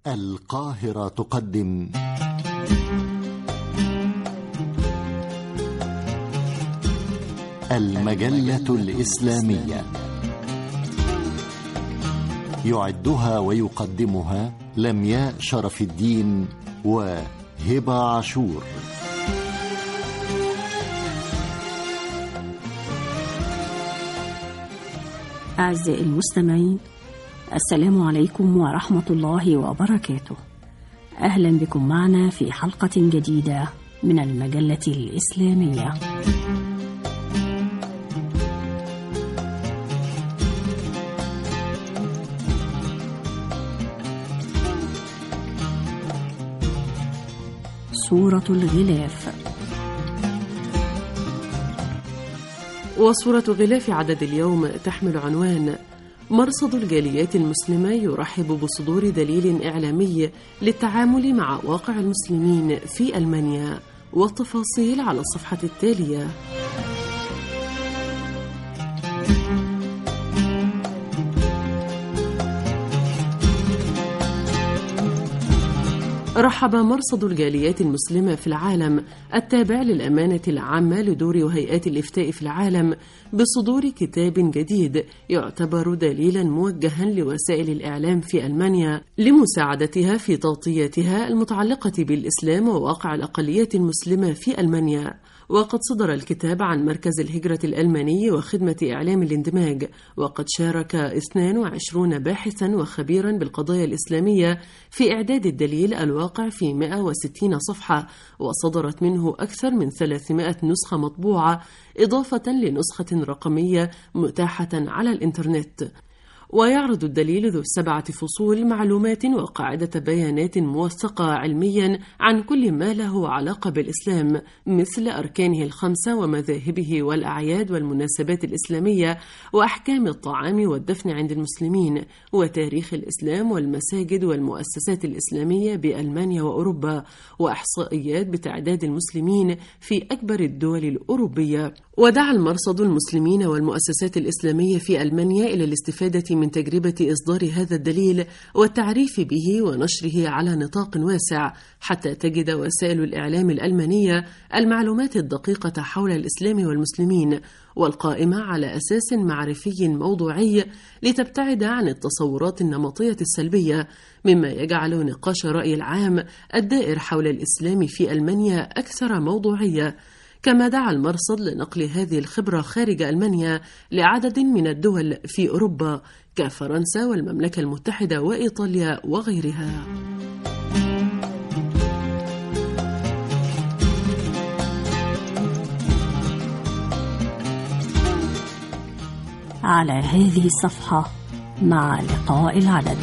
القاهرة تقدم المجلة الإسلامية يعدها ويقدمها لمياء شرف الدين وهبة عاشور أعزائي المستمعين السلام عليكم ورحمة الله وبركاته أهلا بكم معنا في حلقة جديدة من المجلة الإسلامية سورة الغلاف وصورة غلاف عدد اليوم تحمل عنوان مرصد الجاليات المسلمة يرحب بصدور دليل إعلامي للتعامل مع واقع المسلمين في ألمانيا والتفاصيل على الصفحة التالية رحب مرصد الجاليات المسلمة في العالم التابع للأمانة العامة لدور وهيئات الإفتاء في العالم بصدور كتاب جديد يعتبر دليلا موجها لوسائل الإعلام في ألمانيا لمساعدتها في تغطيتها المتعلقة بالإسلام وواقع الأقليات المسلمة في ألمانيا وقد صدر الكتاب عن مركز الهجرة الألماني وخدمة إعلام الاندماج وقد شارك 22 باحثا وخبيرا بالقضايا الإسلامية في إعداد الدليل الواقع في 160 صفحة وصدرت منه أكثر من 300 نسخة مطبوعة إضافة لنسخة رقمية متاحة على الإنترنت ويعرض الدليل ذو السبعة فصول معلومات وقاعدة بيانات موثقة علميا عن كل ما له علاقة بالإسلام مثل أركانه الخمسة ومذاهبه والأعياد والمناسبات الإسلامية وأحكام الطعام والدفن عند المسلمين وتاريخ الإسلام والمساجد والمؤسسات الإسلامية بألمانيا وأوروبا وإحصائيات بتعداد المسلمين في أكبر الدول الأوروبية ودعا المرصد المسلمين والمؤسسات الإسلامية في ألمانيا إلى الاستفادة من تجربة إصدار هذا الدليل والتعريف به ونشره على نطاق واسع حتى تجد وسائل الإعلام الألمانية المعلومات الدقيقة حول الإسلام والمسلمين والقائمة على أساس معرفي موضوعي لتبتعد عن التصورات النمطية السلبية مما يجعل نقاش الرأي العام الدائر حول الإسلام في ألمانيا أكثر موضوعية كما دعا المرصد لنقل هذه الخبرة خارج ألمانيا لعدد من الدول في أوروبا كفرنسا والمملكة المتحدة وإيطاليا وغيرها. على هذه الصفحة مع لقاء العدد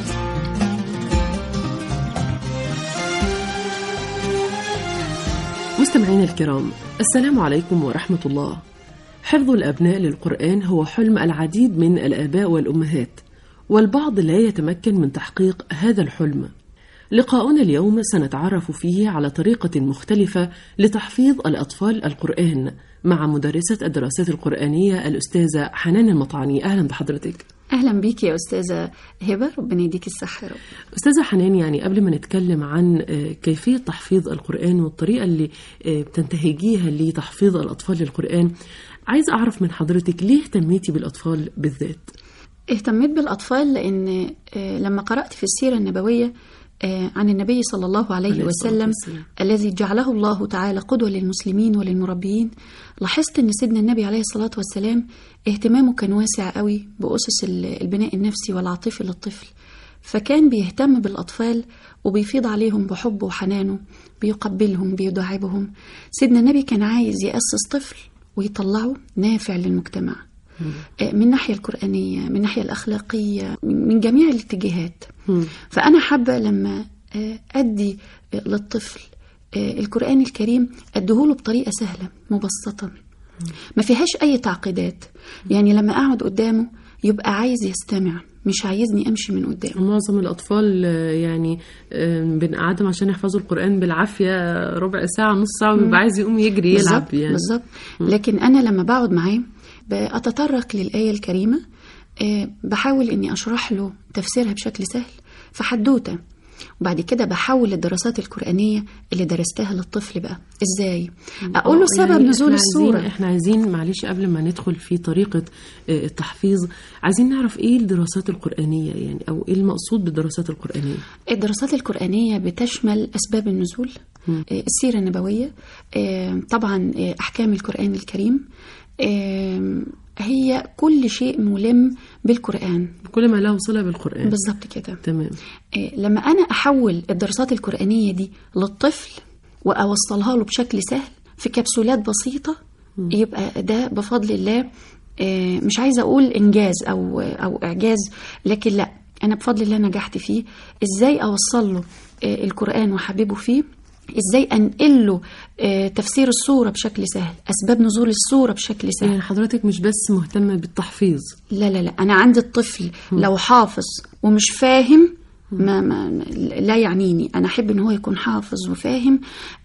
مستمعينا الكرام السلام عليكم ورحمة الله حفظ الأبناء للقرآن هو حلم العديد من الآباء والأمهات والبعض لا يتمكن من تحقيق هذا الحلم لقاؤنا اليوم سنتعرف فيه على طريقة مختلفة لتحفيظ الأطفال القرآن مع مدرسة الدراسات القرآنية الأستاذة حنان المطعني أهلا بحضرتك اهلا بيك يا استاذه هبه ربنا يديك الصحه يا رب أستاذة حنان يعني قبل ما نتكلم عن كيفية تحفيظ القرآن والطريقة اللي بتنتهجيها لتحفيظ الأطفال للقرآن عايز أعرف من حضرتك ليه اهتميتي بالأطفال بالذات اهتميت بالاطفال لان لما قرات في السيره النبويه عن النبي صلى الله عليه, عليه الصلاة وسلم والسلام. الذي جعله الله تعالى قدوة للمسلمين وللمربيين لاحظت ان سيدنا النبي عليه الصلاة والسلام اهتمامه كان واسع قوي بأسس ال- البناء النفسي والعاطفي للطفل فكان بيهتم بالأطفال وبيفيض عليهم بحبه وحنانه بيقبلهم بيداعبهم سيدنا النبي كان عايز يأسس طفل ويطلعه نافع للمجتمع من الناحية القرآنية من الناحية الأخلاقية من من جميع الاتجاهات فأنا حابة لما آه، أدي آه، للطفل آه، القرآن الكريم أديهوله بطريقة سهلة مبسطة ما فيهاش أي تعقيدات يعني لما أقعد قدامه يبقى عايز يستمع مش عايزني أمشي من قدامه معظم الأطفال آه، يعني آه، بنقعدهم عشان يحفظوا القرآن بالعافية ربع ساعة نص ساعة ويبقى عايز يقوم يجري يلعب بالظبط يعني بالظبط لكن أنا لما بقعد معاه بأتطرق للآية الكريمة آه، بحاول إني أشرح له تفسيرها بشكل سهل في حدوتة وبعد كده بحول الدراسات القرآنية اللي درستها للطفل بقى ازاي اقول له آه، سبب يعني نزول إحنا عايزين- السورة احنا عايزين معلش قبل ما ندخل في طريقة آه، التحفيظ عايزين نعرف ايه الدراسات القرآنية يعني او ايه المقصود بالدراسات القرآنية الدراسات القرآنية بتشمل أسباب النزول آه، السيرة النبوية آه، طبعا آه، أحكام القرآن الكريم آه، هي كل شيء ملم بالقرآن كل ما له صلة بالقرآن بالظبط كده تمام آه، لما أنا أحول الدراسات القرآنية دي للطفل وأوصلها له بشكل سهل في كبسولات بسيطة يبقى ده بفضل الله آه، مش عايزة أقول إنجاز أو أو إعجاز لكن لا أنا بفضل الله نجحت فيه إزاي أوصل له آه، القرآن وأحببه فيه إزاي أنقل له آه، تفسير الصورة بشكل سهل أسباب نزول الصورة بشكل سهل يعني حضرتك مش بس مهتمة بالتحفيظ لا لا لا انا عندي الطفل لو حافظ ومش فاهم ما, ما لا يعنيني انا احب ان هو يكون حافظ وفاهم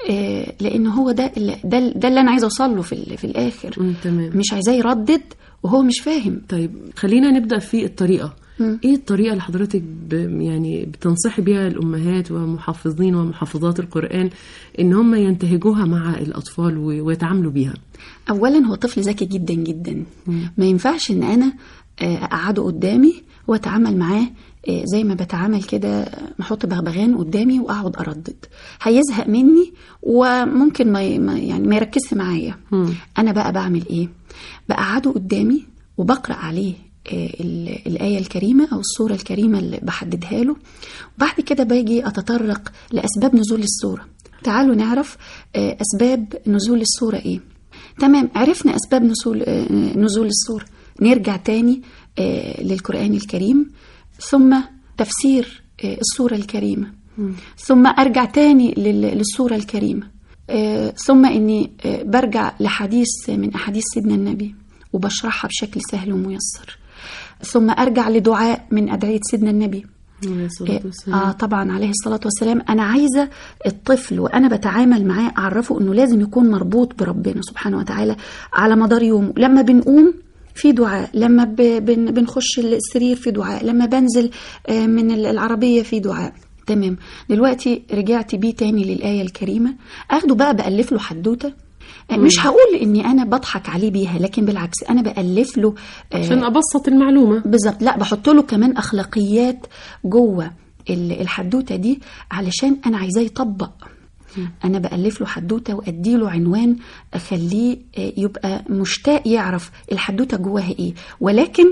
آه لان هو ده اللي ده, ده اللي انا عايزه اوصل له في, ال- في الاخر مم، تمام مش عايزاه يردد وهو مش فاهم طيب خلينا نبدأ في الطريقة ايه الطريقة اللي حضرتك ب... يعني بتنصحي بيها الأمهات ومحفظين ومحافظات القرآن إن هم ينتهجوها مع الأطفال و... ويتعاملوا بيها اولا هو طفل ذكي جدا جدا ما ينفعش ان انا آه، اقعده قدامي واتعامل معاه آه، زي ما بتعامل كده احط بغبغان قدامي واقعد اردد هيزهق مني وممكن ما ي- ما- يعني ما يركزش معايا انا بقى بعمل ايه بقعده قدامي وبقرا عليه آه، ال- الآية الكريمة أو الصورة الكريمة اللي بحددها له وبعد كده باجي أتطرق لأسباب نزول الصورة تعالوا نعرف آه، أسباب نزول الصورة إيه تمام عرفنا أسباب نزول آه، نزول الصورة نرجع تاني آه، للقرآن الكريم ثم تفسير آه، الصورة الكريمة ثم أرجع تاني لل- للصورة الكريمة آه، ثم إني آه، برجع لحديث من أحاديث سيدنا النبي وبشرحها بشكل سهل وميسر ثم أرجع لدعاء من أدعية سيدنا النبي عليه الصلاة آه والسلام طبعا عليه الصلاة والسلام أنا عايزة الطفل وأنا بتعامل معاه أعرفه أنه لازم يكون مربوط بربنا سبحانه وتعالى على مدار يومه لما بنقوم في دعاء لما ب- بن- بنخش السرير في دعاء لما بنزل آه، من العربية في دعاء تمام دلوقتي رجعت بيه تاني للآية الكريمة أخده بقى بألف له حدوتة آه، مش هقول اني انا بضحك عليه بيها لكن بالعكس انا بالف له آه، عشان أبسط المعلومة بالظبط لا بحط له كمان اخلاقيات جوه ال- الحدوته دي علشان انا عايزاه يطبق انا بالف له حدوته وادي له عنوان اخليه آه، يبقى مشتاق يعرف الحدوته جواها ايه ولكن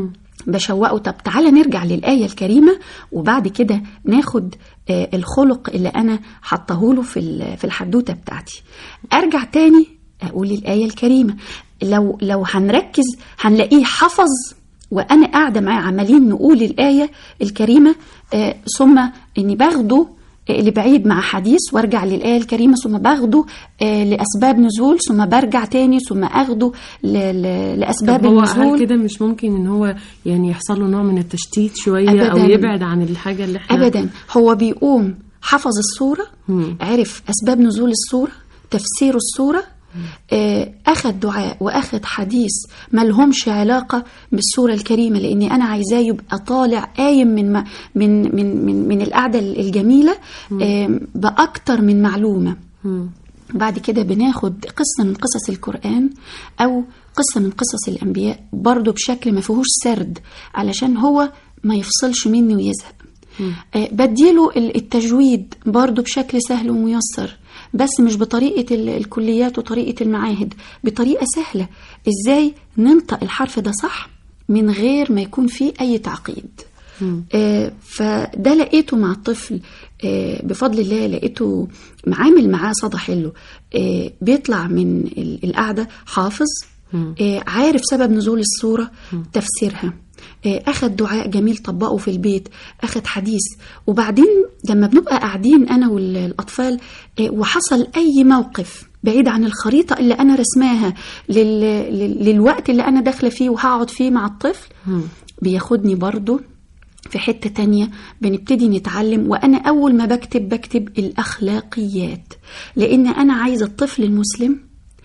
بشوقه طب تعالى نرجع للآية الكريمة وبعد كده ناخد آه، الخلق اللي أنا حطه له في ال- في الحدوتة بتاعتي أرجع تاني أقول الآية الكريمة لو لو هنركز هنلاقيه حفظ وأنا قاعدة معاه عمالين نقول الآية الكريمة آه، ثم إني باخده آه، لبعيد مع حديث وارجع للآية الكريمة ثم باخده آه، لأسباب نزول ثم برجع تاني ثم أخده ل- ل- لأسباب طب هو النزول هل كده مش ممكن ان هو يعني يحصل له نوع من التشتيت شويه او أبداً. يبعد عن الحاجه اللي احنا ابدا هو بيقوم حفظ الصوره عرف اسباب نزول الصوره تفسير الصوره آه، اخذ دعاء واخذ حديث ما لهمش علاقه بالصوره الكريمه لاني انا عايزاه يبقى طالع قايم من ما- من من من, من القعده الجميله آه، باكتر من معلومه بعد كده بناخد قصة من قصص القرآن أو قصة من قصص الأنبياء برضو بشكل ما فيهوش سرد علشان هو ما يفصلش مني ويزهق آه، بديله ال- التجويد برضو بشكل سهل وميسر بس مش بطريقة ال- الكليات وطريقة المعاهد بطريقة سهلة ازاي ننطق الحرف ده صح من غير ما يكون فيه أي تعقيد آه، فده لقيته مع الطفل آه، بفضل الله لقيته معامل معاه صدى حلو آه، بيطلع من ال- القعدة حافظ آه، عارف سبب نزول الصورة تفسيرها آه، أخد دعاء جميل طبقه في البيت أخد حديث وبعدين لما بنبقى قاعدين أنا والأطفال آه، وحصل أي موقف بعيد عن الخريطة اللي أنا رسماها لل... لل... للوقت اللي أنا داخلة فيه وهقعد فيه مع الطفل بياخدني برضو في حتة تانية بنبتدي نتعلم وأنا أول ما بكتب بكتب الأخلاقيات لأن أنا عايزة الطفل المسلم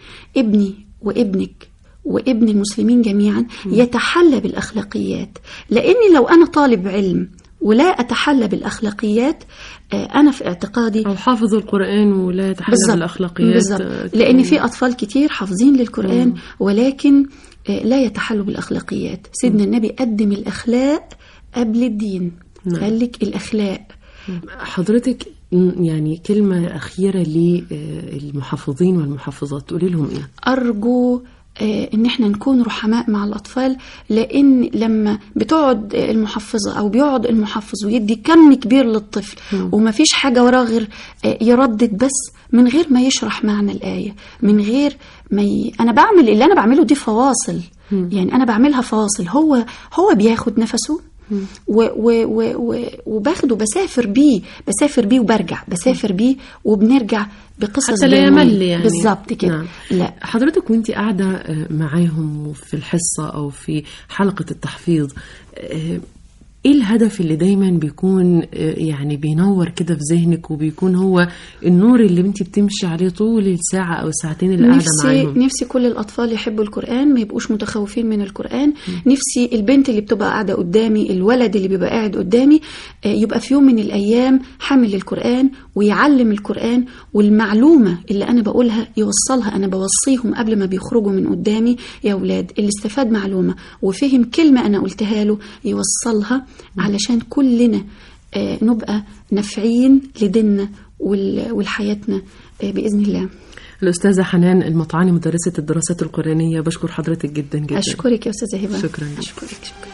ابني وابنك وابن المسلمين جميعا يتحلى بالأخلاقيات لأن لو أنا طالب علم ولا أتحلى بالأخلاقيات آه، أنا في اعتقادي أو حافظ القرآن ولا يتحلى بالأخلاقيات بالظبط آه، لأن في أطفال كتير حافظين للقرآن ولكن آه، لا يتحلوا بالأخلاقيات سيدنا النبي قدم الأخلاق قبل الدين نعم. قال لك الأخلاق حضرتك م- يعني كلمة أخيرة للمحافظين والمحافظات تقولي لهم إيه؟ أرجو آه، إن إحنا نكون رحماء مع الأطفال لأن لما بتقعد آه، المحفظة أو بيقعد المحفظ ويدي كم كبير للطفل ومفيش حاجة وراه غير آه، يردد بس من غير ما يشرح معنى الآية من غير ما ي... أنا بعمل اللي أنا بعمله دي فواصل يعني أنا بعملها فواصل هو هو بياخد نفسه و و و و وباخده بسافر بيه بسافر بيه وبرجع بسافر بيه وبنرجع بقصص حتى لا جميلة. يمل يعني بالظبط كده نعم. لا حضرتك وانت قاعدة آه، معاهم في الحصة أو في حلقة التحفيظ آه، ايه الهدف اللي دايما بيكون آه، يعني بينور كده في ذهنك وبيكون هو النور اللي انت بتمشي عليه طول الساعة أو الساعتين اللي قاعدة نفسي معاهم نفسي كل الاطفال يحبوا القران ما يبقوش متخوفين من القران نفسي البنت اللي بتبقى قاعده قدامي الولد اللي بيبقى قاعد قدامي آه، يبقى في يوم من الايام حامل القران ويعلم القران والمعلومه اللي انا بقولها يوصلها انا بوصيهم قبل ما بيخرجوا من قدامي يا اولاد اللي استفاد معلومه وفهم كلمه انا قلتها له يوصلها علشان كلنا آه، نبقى نافعين لديننا ول- ولحياتنا آه، باذن الله الأستاذة حنان المطعاني مدرسة الدراسات القرآنية بشكر حضرتك جدا جدا أشكرك يا أستاذة هبة شكراً جداً. أشكرك شكرا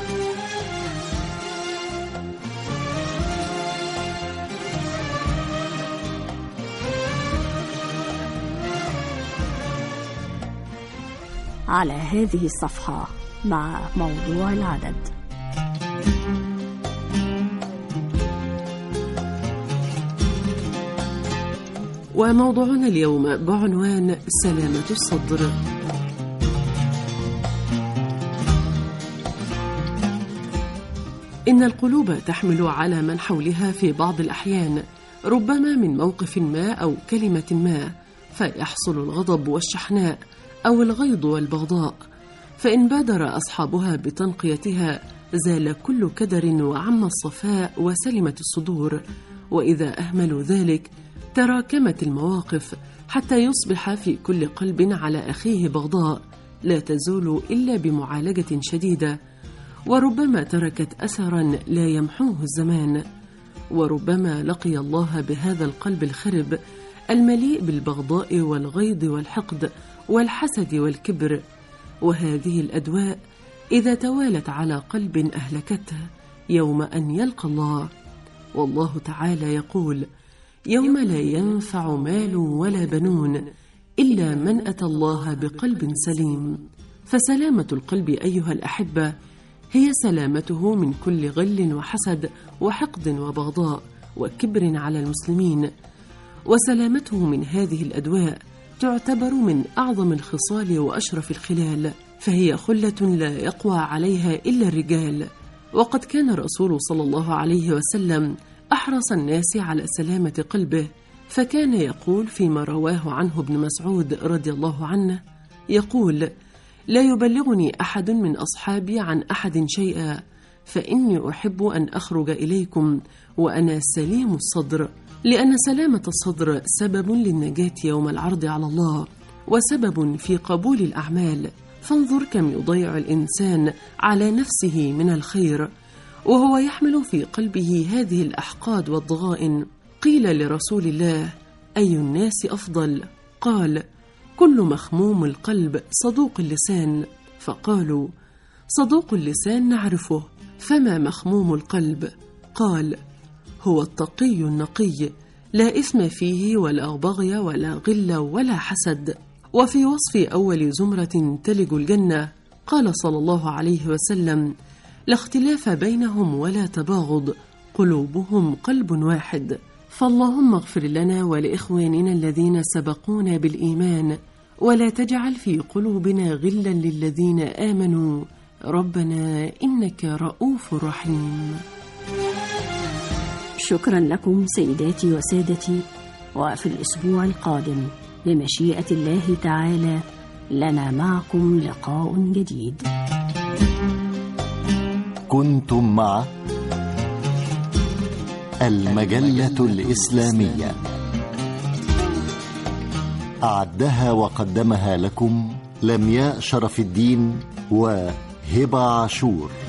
على هذه الصفحة مع موضوع العدد وموضوعنا اليوم بعنوان سلامة الصدر إن القلوب تحمل على من حولها في بعض الأحيان ربما من موقف ما أو كلمة ما فيحصل الغضب والشحناء أو الغيظ والبغضاء فإن بادر أصحابها بتنقيتها زال كل كدر وعم الصفاء وسلمت الصدور وإذا أهملوا ذلك تراكمت المواقف حتى يصبح في كل قلب على أخيه بغضاء لا تزول إلا بمعالجة شديدة وربما تركت أثرا لا يمحوه الزمان وربما لقي الله بهذا القلب الخرب المليء بالبغضاء والغيظ والحقد والحسد والكبر وهذه الأدواء إذا توالت على قلب أهلكته يوم أن يلقى الله والله تعالى يقول يوم لا ينفع مال ولا بنون إلا من أتى الله بقلب سليم فسلامة القلب أيها الأحبة هي سلامته من كل غل وحسد وحقد وبغضاء وكبر على المسلمين وسلامته من هذه الأدواء تعتبر من أعظم الخصال وأشرف الخلال فهي خلة لا يقوى عليها إلا الرجال وقد كان الرسول صلى الله عليه وسلم أحرص الناس على سلامة قلبه فكان يقول فيما رواه عنه ابن مسعود رضي الله عنه يقول لا يبلغني أحد من أصحابي عن أحد شيئا فإني أحب أن أخرج إليكم وأنا سليم الصدر لأن سلامة الصدر سبب للنجاة يوم العرض على الله وسبب في قبول الأعمال فانظر كم يضيع الإنسان على نفسه من الخير وهو يحمل في قلبه هذه الأحقاد والضغائن قيل لرسول الله أي الناس أفضل قال كل مخموم القلب صدوق اللسان فقالوا صدوق اللسان نعرفه فما مخموم القلب قال هو التقي النقي لا إثم فيه ولا بغي ولا غل ولا حسد وفي وصف أول زمرة تلج الجنة قال صلى الله عليه وسلم لا اختلاف بينهم ولا تباغض قلوبهم قلب واحد فاللهم اغفر لنا ولإخواننا الذين سبقونا بالإيمان ولا تجعل في قلوبنا غلا للذين آمنوا ربنا إنك رؤوف رحيم شكرا لكم سيداتي وسادتي وفي الأسبوع القادم بمشيئة الله تعالى لنا معكم لقاء جديد كنتم مع المجلة الإسلامية أعدها وقدمها لكم لمياء شرف الدين وهبة عاشور